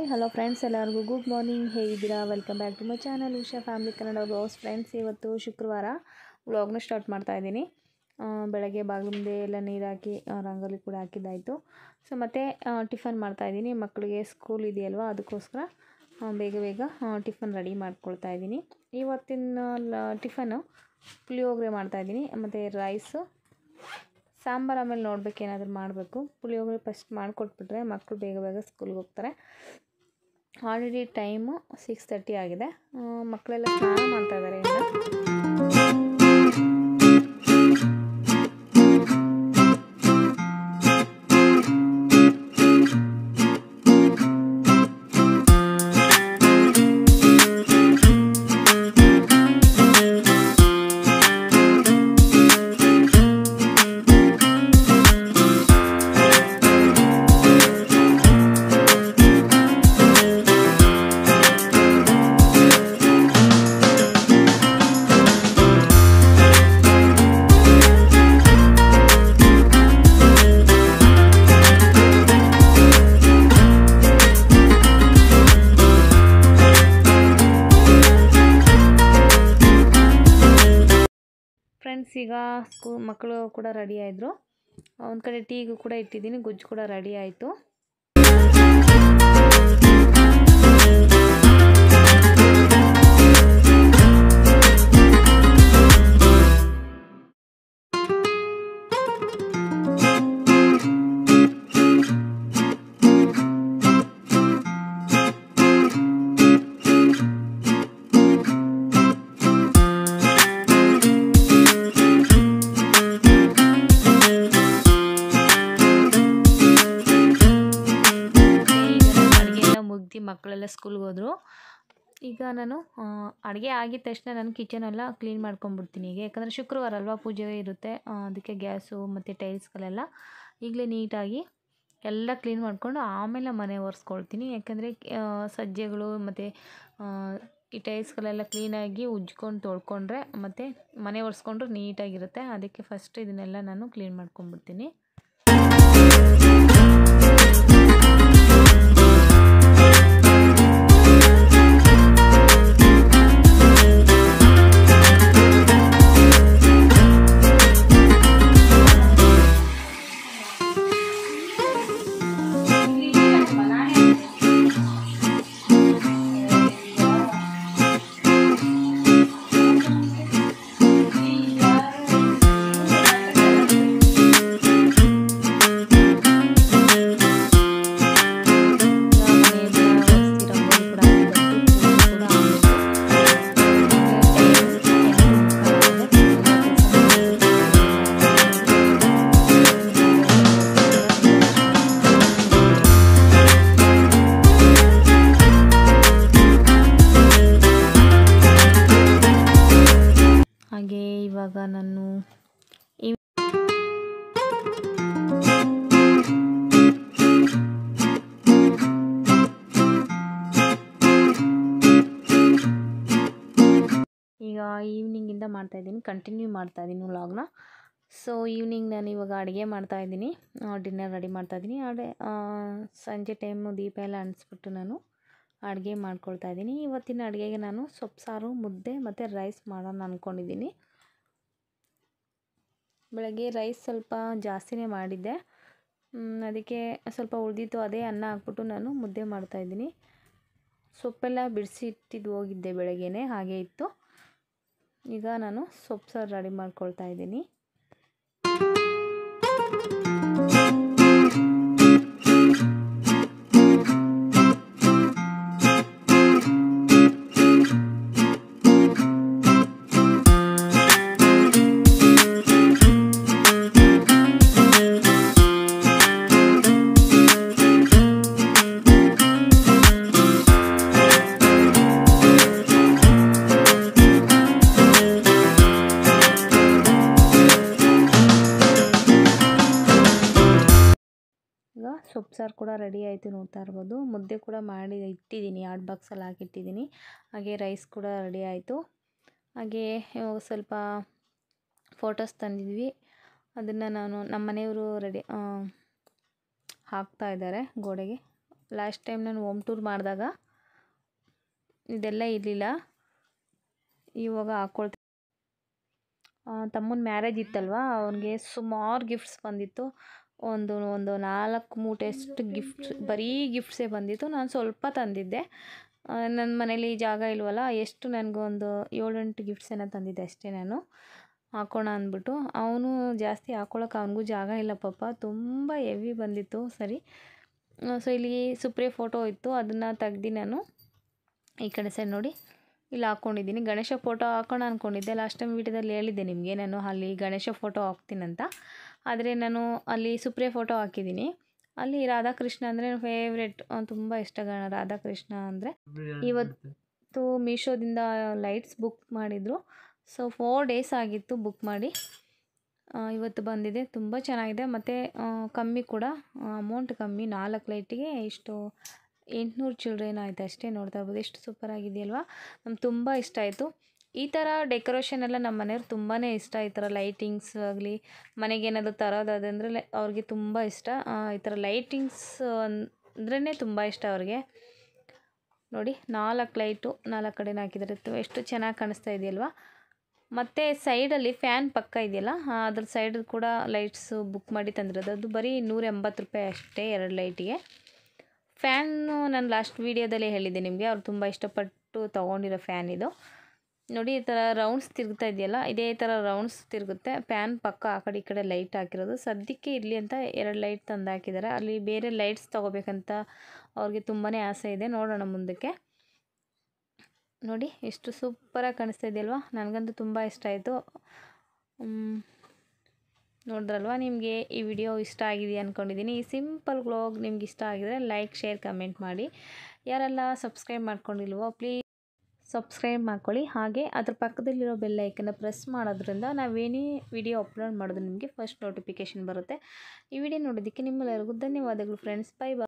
hi hello friends ಎಲ್ಲರಿಗೂ good morning ಹೇಗಿದ್ದೀರಾ welcome back to my channel Usha family Kannada blogs friends ಇವತ್ತು ಶುಕ್ರವಾರ ವ್ಲಾಗ್ನ ಸ್ಟಾರ್ಟ್ ಮಾಡ್ತಾ ಇದ್ದೀನಿ ಆ, ಬೆಳಗ್ಗೆ ಬಾಗಿಲು ಮುಂದೆ ಎಲ್ಲ ನೀರು ಹಾಕಿ ಆ, ರಂಗೋಲಿ ಕೂಡ ಹಾಕಿದ್ದಾಯಿತು ಸೊ ಮತ್ತು ಟಿಫನ್ ಮಾಡ್ತಾಯಿದ್ದೀನಿ ಮಕ್ಕಳಿಗೆ ಸ್ಕೂಲ್ ಇದೆಯಲ್ವ ಅದಕ್ಕೋಸ್ಕರ ಆ, ಬೇಗ ಬೇಗ ಟಿಫನ್ ರೆಡಿ ಮಾಡ್ಕೊಳ್ತಾ ಇದ್ದೀನಿ ಇವತ್ತಿನ ಲ- ಟಿಫನು ಪುಳಿಯೋಗರೆ ಮಾಡ್ತಾಯಿದ್ದೀನಿ ಮತ್ತು ರೈಸು ಸಾಂಬಾರು ಆಮೇಲೆ ನೋಡ್ಬೇಕು ಏನಾದರೂ ಮಾಡಬೇಕು ಪುಳಿಯೋಗರೆ ಫಸ್ಟ್ ಮಾಡಿಕೊಟ್ಬಿಟ್ರೆ ಮಕ್ಕಳು ಬೇಗ ಬೇಗ ಸ್ಕೂಲ್ಗೆ ಹೋಗ್ತಾರೆ ಆಲ್ರೆಡಿ ಟೈಮು ಸಿಕ್ಸ್ ತರ್ಟಿ ಆಗಿದೆ ಆ, ಮಕ್ಕಳೆಲ್ಲ ಸ್ನಾನ ಮಾಡ್ತಾ ಇದ್ದಾರೆ ಇನ್ನು ಫ್ರೆಂಡ್ಸ್ ಈಗ ಸ್ಕೂ ಮಕ್ಕಳು ಕೂಡ ರೆಡಿ ಆಯಿದ್ರು ಒಂದು ಕಡೆ ಟೀಗೂ ಕೂಡ ಇಟ್ಟಿದ್ದೀನಿ ಗುಜ್ಜು ಕೂಡ ರೆಡಿ ಆಯಿತು ಈಗ ನಾನು ಅಡುಗೆ ಎಲ್ಲ ಮುಗ್ದು ಮಕ್ಕಳೆಲ್ಲ ಸ್ಕೂಲ್ಗೆ ಹೋದರು ಈಗ ನಾನು ಅಡುಗೆ ಆಗಿದ ತಕ್ಷಣ ನಾನು ಕಿಚನೆಲ್ಲ ಕ್ಲೀನ್ ಮಾಡ್ಕೊಂಬಿಡ್ತೀನಿ ಈಗ ಯಾಕಂದರೆ ಶುಕ್ರವಾರ ಅಲ್ವಾ ಪೂಜೆ ಇರುತ್ತೆ ಆ, ಅದಕ್ಕೆ ಗ್ಯಾಸು ಮತ್ತು ಟೈಲ್ಸ್ಗಳೆಲ್ಲ ಈಗಲೇ ನೀಟಾಗಿ ಎಲ್ಲ ಕ್ಲೀನ್ ಮಾಡಿಕೊಂಡು ಆಮೇಲೆ ಮನೆ ಒರೆಸ್ಕೊಳ್ತೀನಿ ಯಾಕಂದರೆ ಸಜ್ಜೆಗಳು ಮತ್ತು ಈ ಟೈಲ್ಸ್ಗಳೆಲ್ಲ ಕ್ಲೀನಾಗಿ ಉಜ್ಕೊಂಡು ತೊಳ್ಕೊಂಡ್ರೆ ಮತ್ತು ಮನೆ ಒರೆಸ್ಕೊಂಡ್ರೆ ನೀಟಾಗಿರುತ್ತೆ ಅದಕ್ಕೆ ಫಸ್ಟ್ ಇದನ್ನೆಲ್ಲ ನಾನು ಕ್ಲೀನ್ ಮಾಡ್ಕೊಂಬಿಡ್ತೀನಿ ಹಾಗೆ ಇವಾಗ ನಾನು ಈ ಈಗ ಈವ್ನಿಂಗಿಂದ ಮಾಡ್ತಾಯಿದ್ದೀನಿ ಕಂಟಿನ್ಯೂ ಮಾಡ್ತಾಯಿದ್ದೀನಿ ವ್ಲಾಗ್ನ ಸೊ ಈವ್ನಿಂಗ್ ನಾನು ಇವಾಗ ಅಡುಗೆ ಮಾಡ್ತಾಯಿದ್ದೀನಿ ಡಿನ್ನರ್ ರೆಡಿ ಮಾಡ್ತಾಯಿದ್ದೀನಿ ಅಡೆ ಸಂಜೆ ಟೈಮು ದೀಪ ಎಲ್ಲ ಅಂಟಿಸ್ಬಿಟ್ಟು ನಾನು ಅಡುಗೆ ಮಾಡ್ಕೊಳ್ತಾ ಇದ್ದೀನಿ ಇವತ್ತಿನ ಅಡುಗೆಗೆ ನಾನು ಸೊಪ್ಪು ಸಾರು ಮುದ್ದೆ ಮತ್ತು ರೈಸ್ ಮಾಡೋಣ ಅಂದ್ಕೊಂಡಿದ್ದೀನಿ ಬೆಳಗ್ಗೆ ರೈಸ್ ಸ್ವಲ್ಪ ಜಾಸ್ತಿನೇ ಮಾಡಿದ್ದೆ ಮ್, ಅದಕ್ಕೆ ಸ್ವಲ್ಪ ಉಳಿದಿತ್ತು ಅದೇ ಅನ್ನ ಹಾಕ್ಬಿಟ್ಟು ನಾನು ಮುದ್ದೆ ಮಾಡ್ತಾಯಿದ್ದೀನಿ ಸೊಪ್ಪೆಲ್ಲ ಬಿಡಿಸಿ ಇಟ್ಟಿದ್ದು ಹೋಗಿದ್ದೆ ಬೆಳಗ್ಗೆನೇ ಹಾಗೆ ಇತ್ತು ಈಗ ನಾನು ಸೊಪ್ಪು ಸಾರು ರೆಡಿ ಮಾಡ್ಕೊಳ್ತಾ ಇದ್ದೀನಿ ಈಗ ಸೊಪ್ಪು ಸಾರು ಕೂಡ ರೆಡಿ ಆಯಿತು ನೋಡ್ತಾ ಇರ್ಬೋದು ಮುದ್ದೆ ಕೂಡ ಮಾಡಿ ಇಟ್ಟಿದ್ದೀನಿ ಆಟ್ ಬಾಕ್ಸಲ್ಲಿ ಹಾಕಿಟ್ಟಿದ್ದೀನಿ ಹಾಗೆ ರೈಸ್ ಕೂಡ ರೆಡಿ ಆಯಿತು ಹಾಗೆ ಇವಾಗ ಸ್ವಲ್ಪ ಫೋಟೋಸ್ ತಂದಿದ್ವಿ ಅದನ್ನು ನಾನು ನಮ್ಮ ಮನೆಯವರು ರೆಡಿ ಹಾಕ್ತಾ ಇದ್ದಾರೆ ಗೋಡೆಗೆ ಲಾಸ್ಟ್ ಟೈಮ್ ನಾನು ಹೋಮ್ ಟೂರ್ ಮಾಡಿದಾಗ ಇದೆಲ್ಲ ಇರಲಿಲ್ಲ ಇವಾಗ ಹಾಕ್ಕೊಳ್ತಾ ತಮ್ಮನ ಮ್ಯಾರೇಜ್ ಇತ್ತಲ್ವ ಅವನಿಗೆ ಸುಮಾರು ಗಿಫ್ಟ್ಸ್ ಬಂದಿತ್ತು ಒಂದು ಒಂದು ನಾಲ್ಕು ಮೂಟೆಷ್ಟು ಗಿಫ್ಟ್ಸ್ ಬರೀ ಗಿಫ್ಟ್ಸೇ ಬಂದಿತ್ತು ನಾನು ಸ್ವಲ್ಪ ತಂದಿದ್ದೆ ನನ್ನ ಮನೇಲಿ ಜಾಗ ಇಲ್ವಲ್ಲ ಎಷ್ಟು ನನಗೊಂದು ಏಳೆಂಟು ಗಿಫ್ಟ್ಸ್ ಏನೋ ತಂದಿದ್ದೆ ಅಷ್ಟೇ ನಾನು ಹಾಕೋಣ ಅಂದ್ಬಿಟ್ಟು ಅವನು ಜಾಸ್ತಿ ಹಾಕ್ಕೊಳಕ್ಕೆ ಅವನಿಗೂ ಜಾಗ ಇಲ್ಲ ಪಾಪ ತುಂಬ ಹೆವಿ ಬಂದಿತ್ತು ಸರಿ ಸೊ ಇಲ್ಲಿ ಸುಪ್ರಿಯ ಫೋಟೋ ಇತ್ತು ಅದನ್ನು ತೆಗ್ದು ನಾನು ಈ ಕಡೆ ಸೈಡ್ ನೋಡಿ ಇಲ್ಲಿ ಹಾಕ್ಕೊಂಡಿದ್ದೀನಿ ಗಣೇಶ ಫೋಟೋ ಹಾಕೋಣ ಅಂದ್ಕೊಂಡಿದ್ದೆ ಲಾಸ್ಟ್ ಟೈಮ್ ವಿಡಿಯೋದಲ್ಲಿ ಹೇಳಿದ್ದೆ ನಿಮಗೆ ನಾನು ಅಲ್ಲಿ ಗಣೇಶ ಫೋಟೋ ಹಾಕ್ತೀನಂತ ಆದರೆ ನಾನು ಅಲ್ಲಿ ಸುಪ್ರಿಯ ಫೋಟೋ ಹಾಕಿದ್ದೀನಿ ಅಲ್ಲಿ ರಾಧಾಕೃಷ್ಣ ಅಂದರೆ ಫೇವ್ರೆಟ್ ತುಂಬ ಇಷ್ಟ ಗ- ರಾಧಾಕೃಷ್ಣ ಅಂದರೆ ಇವತ್ತು ಮೀಶೋದಿಂದ ಲೈಟ್ಸ್ ಬುಕ್ ಮಾಡಿದರು ಸೊ ಫೋರ್ ಡೇಸ್ ಆಗಿತ್ತು ಬುಕ್ ಮಾಡಿ ಆ, ಇವತ್ತು ಬಂದಿದೆ ತುಂಬ ಚೆನ್ನಾಗಿದೆ ಮತ್ತು ಕಮ್ಮಿ ಕೂಡ ಅಮೌಂಟ್ ಕಮ್ಮಿ ನಾಲ್ಕು ಲೈಟಿಗೆ ಇಷ್ಟು ಎಂಟುನೂರು ಚಿಲ್ಡ್ರೇನ್ ಆಯಿತು ಅಷ್ಟೇ ನೋಡ್ತಾ ಇರ್ಬೋದು ಎಷ್ಟು ಸೂಪರ್ ಆಗಿದೆಯಲ್ವಾ ನಮ್ಗೆ ತುಂಬ ಇಷ್ಟ ಆಯಿತು ಈ ಥರ ಡೆಕೋರೇಷನ್ ಎಲ್ಲ ನಮ್ಮ ಮನೆಯವ್ರು ತುಂಬಾ ಇಷ್ಟ ಈ ಥರ ಲೈಟಿಂಗ್ಸ್ ಆಗಲಿ ಮನೆಗೆ ಏನಾದರೂ ತರೋದಾದಂದರೆ ಲೈ ಅವ್ರಿಗೆ ತುಂಬ ಇಷ್ಟ ಆ, ಈ ಥರ ಲೈಟಿಂಗ್ಸ್ ಅಂದ್ರೇ ತುಂಬ ಇಷ್ಟ ಅವ್ರಿಗೆ ನೋಡಿ ನಾಲ್ಕು ಲೈಟು ನಾಲ್ಕು ಕಡೆನೂ ಹಾಕಿದ್ದಾರೆ ತು- ಎಷ್ಟು ಚೆನ್ನಾಗಿ ಕಾಣಿಸ್ತಾ ಇದೆಯಲ್ವಾ ಮತ್ತು ಸೈಡಲ್ಲಿ ಫ್ಯಾನ್ ಪಕ್ಕ ಇದೆಯಲ್ಲ ಆ, ಅದ್ರ ಸೈಡ್ ಕೂಡ ಲೈಟ್ಸು ಬುಕ್ ಮಾಡಿ ತಂದಿರೋದು ಅದು ಬರೀ ನೂರ ಎಂಬತ್ತು ರೂಪಾಯಿ ಅಷ್ಟೇ ಎರಡು ಲೈಟಿಗೆ ಫ್ಯಾನು ನಾನು ಲಾಸ್ಟ್ ವೀಡಿಯೋದಲ್ಲಿ ಹೇಳಿದ್ದೆ ನಿಮಗೆ ಅವ್ರು ತುಂಬ ಇಷ್ಟಪಟ್ಟು ತೊಗೊಂಡಿರೋ ಫ್ಯಾನ್ ಇದು ನೋಡಿ ಈ ಥರ ರೌಂಡ್ಸ್ ತಿರುಗ್ತಾ ಇದೆಯಲ್ಲ ಇದೇ ಥರ ರೌಂಡ್ಸ್ ತಿರುಗುತ್ತೆ ಫ್ಯಾನ್ ಪಕ್ಕ ಆ ಕಡೆ ಈ ಕಡೆ ಲೈಟ್ ಹಾಕಿರೋದು ಸದ್ಯಕ್ಕೆ ಇರಲಿ ಅಂತ ಎರಡು ಲೈಟ್ ತಂದು ಹಾಕಿದ್ದಾರೆ ಅಲ್ಲಿ ಬೇರೆ ಲೈಟ್ಸ್ ತೊಗೋಬೇಕಂತ ಅವ್ರಿಗೆ ತುಂಬಾ ಆಸೆ ಇದೆ ನೋಡೋಣ ಮುಂದಕ್ಕೆ ನೋಡಿ ಎಷ್ಟು ಸೂಪರಾಗಿ ಕಾಣಿಸ್ತಾ ಇದೆಯಲ್ವಾ ನನಗಂತೂ ತುಂಬ ಇಷ್ಟ ಆಯಿತು ನೋಡಿದ್ರಲ್ವಾ ನಿಮಗೆ ಈ ವಿಡಿಯೋ ಇಷ್ಟ ಆಗಿದೆ ಅಂದ್ಕೊಂಡಿದ್ದೀನಿ ಈ ಸಿಂಪಲ್ ವ್ಲಾಗ್ ನಿಮ್ಗೆ ಇಷ್ಟ ಆಗಿದರೆ ಲೈಕ್ ಶೇರ್ ಕಮೆಂಟ್ ಮಾಡಿ ಯಾರೆಲ್ಲ ಸಬ್ಸ್ಕ್ರೈಬ್ ಮಾಡ್ಕೊಂಡಿಲ್ವೋ ಪ್ಲೀಸ್ ಸಬ್ಸ್ಕ್ರೈಬ್ ಮಾಡ್ಕೊಳ್ಳಿ ಹಾಗೆ ಅದ್ರ ಪಕ್ಕದಲ್ಲಿರೋ ಬೆಲ್ ಐಕನ್ನ ಪ್ರೆಸ್ ಮಾಡೋದ್ರಿಂದ ನಾವೇನೇ ವಿಡಿಯೋ ಅಪ್ಲೋಡ್ ಮಾಡೋದು ನಿಮಗೆ ಫಸ್ಟ್ ನೋಟಿಫಿಕೇಷನ್ ಬರುತ್ತೆ ಈ ವಿಡಿಯೋ ನೋಡೋದಕ್ಕೆ ನಿಮ್ಮೆಲ್ಲರಿಗೂ ಧನ್ಯವಾದಗಳು ಫ್ರೆಂಡ್ಸ್ ಬೈ ಬೈ